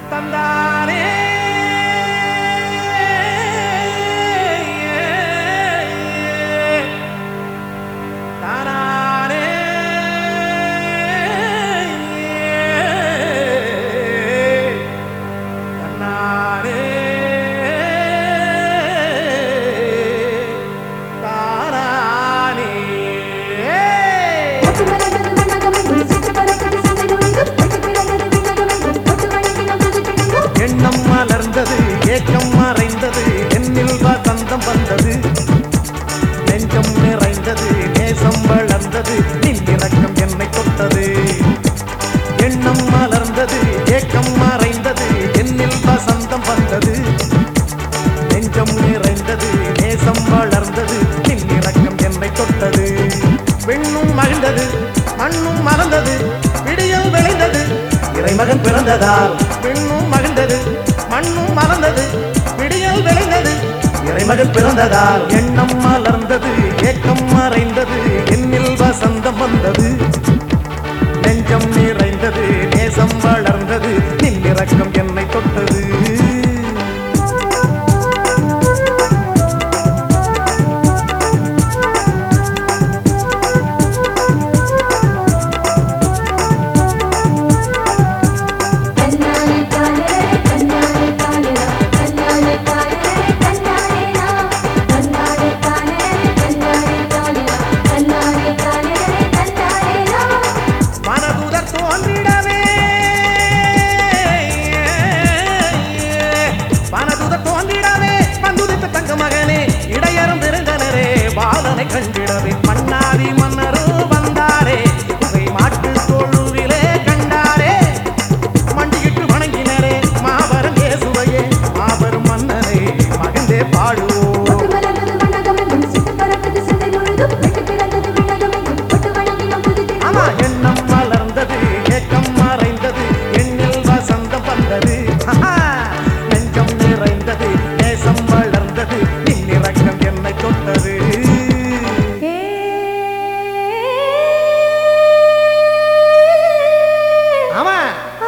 தந்தானே தானானே தன்னானே தானானே பட்டு மலர்ந்தது வண்ணகமெங்கும் சிட்டு பறக்குது சிந்தை நுழைந்தும் பட்டு பிறந்தது விண்ணகமெங்கும் தொட்டு வணங்கினோம் துதி திகழ்ந்தோம் எண்ணம் மலர்ந்தது ஏக்கம் மறைந்தது என்னில் வசந்தம் வந்தது நெஞ்சம் நிறைந்தது நேசம் வளர்ந்தது நின் இறக்கம் என்னை தொட்டது எண்ணம் மலர்ந்தது ஏக்கம் மறைந்தது என்னில் வசந்தம் வந்தது நெஞ்சம் நிறைந்தது நேசம் வளர்ந்தது நின் இறக்கம் என்னை தொட்டது பெண்ணும் மகிழ்ந்தது மண்ணும் மறந்தது விடியல் விளைந்தது இறைமகன் பிறந்ததால் பெண்ணும் மகிழ்ந்தது மண்ணும் மறந்தது விடியல் விளைந்தது இறைமகன் பிறந்ததால் எண்ணம் மலர்ந்தது ஏக்கம் மறைந்தது என்னில் வசந்தம் வந்தது நெஞ்சம் நிறைந்தது நேசம் வளர்ந்தது நின் இறக்கம் என்னை தொட்டது தன்னாலே தானே தன்னாலே தானேனா தன்னாலே தானே தன்னாலேனா தன்னாலே தானே தன்னாலே தானேனா தன்னாலே தானே தன்னாலேனா மனதுதர் தோன்றிடவே மனதுதர் தோன்றிடவே வந்துதித்த தங்க மகனே இடையரும் விருந்தனரே பாலனை கண்டிடவே மன்னாரி மன்னரு வந்தாரே புகை மாட்டு தோழுவிலே கண்டாரே மண்டியிட்டு வணங்கினரே மாபெரும் இயேசுவையே மாபெரும் மன்னனே மகிழ்ந்தே பாடுவோம் பட்டு மலர்ந்தது வண்ணகமெங்கும் சிட்டு பறக்குது சிந்தை நுழைந்தும் பட்டு பிறந்தது விண்ணகமெங்கும் தொட்டு வணங்கினோம் துதி ஆமா திகழ்ந்தோம் எண்ணம் மலர்ந்தது ஏக்கம் மறைந்தது எண்ணில் வசந்தம் வந்தது ஆஹா! நெஞ்சம் நிறைந்தது நேசம் வளர்ந்தது நின் இறக்கம் என்னை தொட்டது ஆமா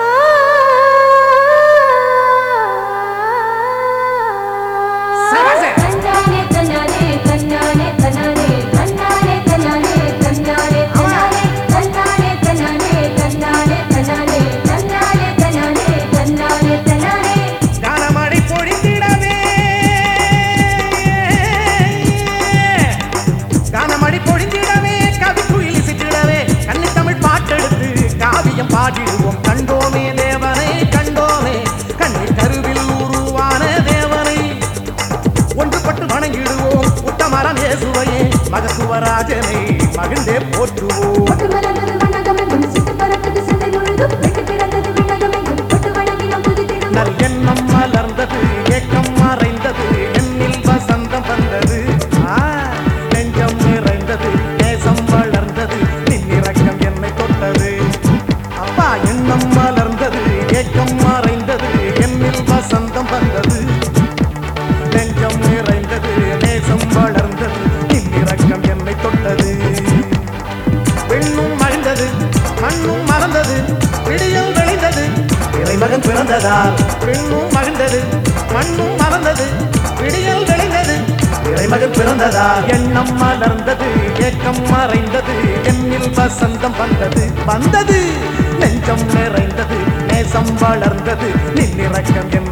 சரசே. தன்னாலே தன்னாலே தன்னாலே தன்னாலே தன்னாலே தன்னாலே தன்னாலே தன்னாலே தன்னாலே தன்னாலே தன்னாலே தன்னாலே தன்னாலே தன்னாலே தன்னாலே கனமழை பொழிந்திடவே கனமழை பொழிந்திடவே கவி குயில் இசைத்திடவே கன்னி தமிழ் பாட்டெடுத்து காவியம் பாடிடுவோம் கண்டோமே தேவனை கண்டோமே கண்ணி கருவில் உருவான தேவனை ஒன்றுபட்டு வணங்கிடுவோம் உத்தமரம் இயேசுவையே மகத்துவராஜனை மகிழ்ந்தே போற்றுவோம் பட்டு மலர்ந்தது வண்ணகமெங்கும் சிட்டு பறக்குது சிந்தை நுழைந்தும் பட்டு பிறந்தது விண்ணகமெங்கும் தொட்டு வணங்கினோம் துதி திகழ்ந்தோம் நல் எண்ணம் மலர்ந்தது ஏக்கம் மறைந்தது என்னில் வசந்தம் வந்தது ஆ, நெஞ்சம் நிறைந்தது நேசம் வளர்ந்தது நின் இறக்கம் என்னை தொட்டது அப்பா எண்ணம் மலர்ந்தது ஏக்கம் மறைந்தது என்னில் வசந்தம் வந்தது நெஞ்சம் நிறைந்தது நேசம் வளர்ந்தது நின் இறக்கம் என்னை தொட்டது பெண்ணும் மகிழ்ந்தது மண்ணும் மறந்தது விடியல் விளைந்தது இறைமகன் பிறந்ததால் பெண்ணும் மகிழ்ந்தது மண்ணும் மறந்தது விடியல் விளைந்தது இறைமகன் பிறந்ததால் எண்ணம் மலர்ந்தது ஏக்கம் மறைந்தது என்னில் வசந்தம் வந்தது வந்தது நெஞ்சம் நிறைந்தது நேசம் வளர்ந்தது நின் இறக்கம் என்னை